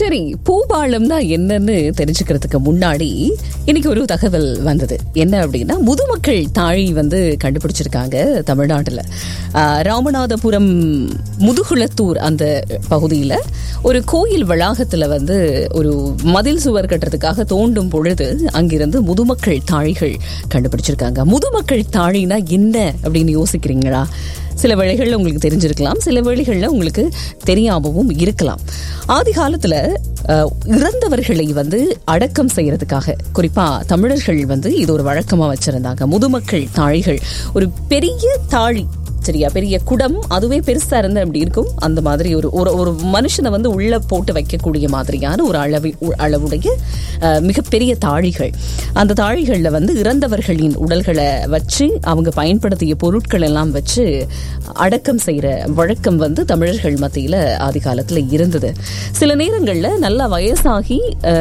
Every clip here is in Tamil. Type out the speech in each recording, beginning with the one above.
சரி பூபாலம்னா என்னன்னு தெரிஞ்சுக்கிறதுக்கு முன்னாடி இன்னைக்கு ஒரு தகவல் வந்தது என்ன அப்படின்னா முதுமக்கள் தாழி வந்து கண்டுபிடிச்சிருக்காங்க தமிழ்நாட்டில் ராமநாதபுரம் முதுகுளத்தூர் அந்த பகுதியில் ஒரு கோயில் வளாகத்தில் வந்து ஒரு மதில் சுவர் கட்டுறதுக்காக தோண்டும் பொழுது அங்கிருந்து முதுமக்கள் தாழிகள் கண்டுபிடிச்சிருக்காங்க முதுமக்கள் தாழினா என்ன அப்படின்னு யோசிக்கிறீங்களா சில வேளைகளில் உங்களுக்கு தெரிஞ்சிருக்கலாம் சில வேளைகளில் உங்களுக்கு தெரியாமவும் இருக்கலாம் ஆதி காலத்தில் இறந்தவர்களை வந்து அடக்கம் செய்யறதுக்காக குறிப்பா தமிழர்கள் வந்து இது ஒரு வழக்கமா வச்சிருந்தாங்க முதுமக்கள் தாழிகள் ஒரு பெரிய தாழி சரியா பெரிய குடம் அதுவே பெருசா இருந்து அப்படி இருக்கும் அந்த மாதிரி ஒரு ஒரு ஒரு மனுஷனை வந்து உள்ள போட்டு வைக்கக்கூடிய மாதிரியான ஒரு அளவு அளவுடைய மிகப்பெரிய தாழிகள் அந்த தாழிகள்ல வந்து இறந்தவர்களின் உடல்களை வச்சு அவங்க பயன்படுத்திய பொருட்கள் எல்லாம் வச்சு அடக்கம் செய்யற வழக்கம் வந்து தமிழர்கள் மத்தியில ஆதி காலத்துல இருந்தது சில நேரங்கள்ல நல்லா வயசாகி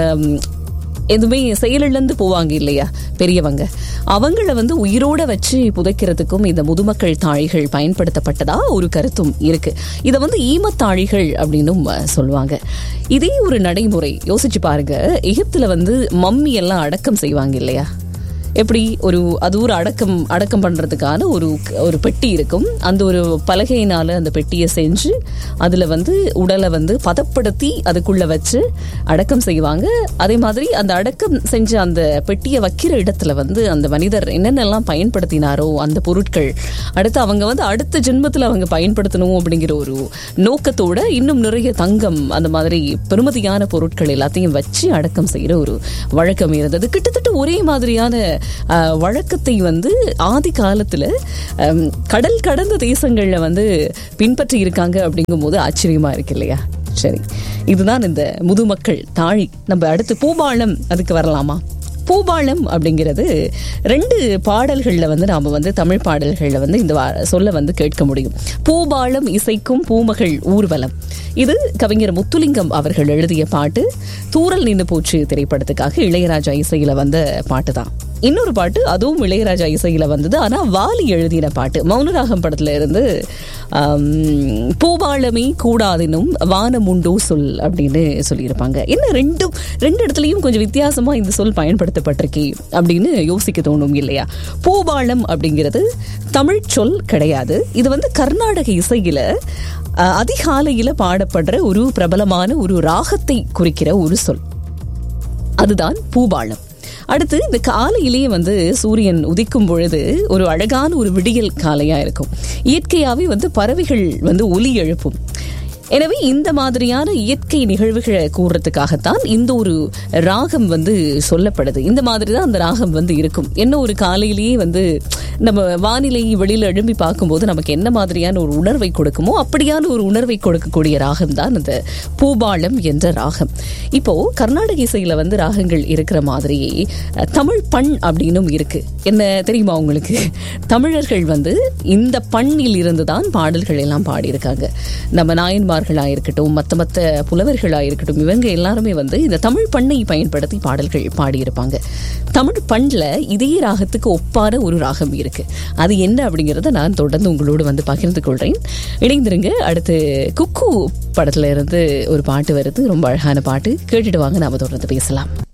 எதுவுமே செயலிழந்து போவாங்க இல்லையா பெரியவங்க அவங்கள வந்து உயிரோட வச்சு புதைக்கிறதுக்கும் இந்த முதுமக்கள் தாழிகள் பயன்படுத்தப்பட்டதா ஒரு கருத்தும் இருக்கு இதை வந்து ஈமத்தாழிகள் அப்படின்னும் சொல்லுவாங்க இதே ஒரு நடைமுறை யோசிச்சு பாருங்க எகிப்துல வந்து மம்மி எல்லாம் அடக்கம் செய்வாங்க இல்லையா எப்படி ஒரு அது ஒரு அடக்கம் அடக்கம் பண்ணுறதுக்கான ஒரு ஒரு பெட்டி இருக்கும் அந்த ஒரு பலகையினால் அந்த பெட்டியை செஞ்சு அதில் வந்து உடலை வந்து பதப்படுத்தி அதுக்குள்ளே வச்சு அடக்கம் செய்வாங்க அதே மாதிரி அந்த அடக்கம் செஞ்ச அந்த பெட்டியை வைக்கிற இடத்துல வந்து அந்த மனிதர் என்னென்னலாம் பயன்படுத்தினாரோ அந்த பொருட்கள் அடுத்து அவங்க வந்து அடுத்த ஜென்மத்தில் அவங்க பயன்படுத்தணும் அப்படிங்கிற ஒரு நோக்கத்தோட இன்னும் நிறைய தங்கம் அந்த மாதிரி பெருமதியான பொருட்கள் எல்லாத்தையும் வச்சு அடக்கம் செய்கிற ஒரு வழக்கம் இருந்தது கிட்டத்தட்ட ஒரே மாதிரியான வழக்கத்தை வந்து ஆதி காலத்துல கடல் கடந்த தேசங்கள்ல வந்து பின்பற்றி இருக்காங்க அப்படிங்கும் போது ஆச்சரியமா இருக்கு இல்லையா சரி இதுதான் இந்த முதுமக்கள் தாழி நம்ம அடுத்து பூபாலம் அதுக்கு வரலாமா பூபாலம் அப்படிங்கிறது ரெண்டு பாடல்களில் வந்து நாம் வந்து தமிழ் பாடல்களில் வந்து இந்த சொல்ல வந்து கேட்க முடியும் பூபாலம் இசைக்கும் பூமகள் ஊர்வலம் இது கவிஞர் முத்துலிங்கம் அவர்கள் எழுதிய பாட்டு தூரல் நின்று போச்சு திரைப்படத்துக்காக இளையராஜா இசையில வந்த பாட்டு தான் இன்னொரு பாட்டு அதுவும் இளையராஜா இசையில வந்தது ஆனா வாலி எழுதின பாட்டு மௌனராகம் படத்துல இருந்து பூபாலமே கூடாதினும் வானம் உண்டோ சொல் அப்படின்னு சொல்லியிருப்பாங்க என்ன ரெண்டும் ரெண்டு இடத்துலையும் கொஞ்சம் வித்தியாசமா இந்த சொல் பயன்படுத்தப்பட்டிருக்கே அப்படின்னு யோசிக்க தோணும் இல்லையா பூபாலம் அப்படிங்கிறது தமிழ் சொல் கிடையாது இது வந்து கர்நாடக இசையில அதிகாலையில பாடப்படுற ஒரு பிரபலமான ஒரு ராகத்தை குறிக்கிற ஒரு சொல் அதுதான் பூபாலம் அடுத்து இந்த காலையிலேயே வந்து சூரியன் உதிக்கும் பொழுது ஒரு அழகான ஒரு விடியல் காலையா இருக்கும் இயற்கையாவே வந்து பறவைகள் வந்து ஒலி எழுப்பும் எனவே இந்த மாதிரியான இயற்கை நிகழ்வுகளை கூறுறதுக்காகத்தான் இந்த ஒரு ராகம் வந்து சொல்லப்படுது இந்த மாதிரி தான் அந்த ராகம் வந்து இருக்கும் என்ன ஒரு காலையிலேயே வந்து நம்ம வானிலை வெளியில் எழும்பி பார்க்கும்போது நமக்கு என்ன மாதிரியான ஒரு உணர்வை கொடுக்குமோ அப்படியான ஒரு உணர்வை கொடுக்கக்கூடிய ராகம் தான் அந்த பூபாலம் என்ற ராகம் இப்போ கர்நாடக இசையில வந்து ராகங்கள் இருக்கிற மாதிரியே தமிழ் பண் அப்படின்னும் இருக்கு என்ன தெரியுமா உங்களுக்கு தமிழர்கள் வந்து இந்த பண்ணில் இருந்து தான் பாடல்கள் எல்லாம் பாடியிருக்காங்க நம்ம நாயன்மார்களாக இருக்கட்டும் மற்ற மற்ற புலவர்களாக இருக்கட்டும் இவங்க எல்லாருமே வந்து இந்த தமிழ் பண்ணை பயன்படுத்தி பாடல்கள் பாடியிருப்பாங்க தமிழ் பண்ணில் இதே ராகத்துக்கு ஒப்பான ஒரு ராகம் இருக்கு அது என்ன அப்படிங்கிறத நான் தொடர்ந்து உங்களோடு வந்து பகிர்ந்து கொள்றேன் இணைந்திருங்க அடுத்து குக்கு படத்துல இருந்து ஒரு பாட்டு வருது ரொம்ப அழகான பாட்டு கேட்டுட்டு வாங்க நாம தொடர்ந்து பேசலாம்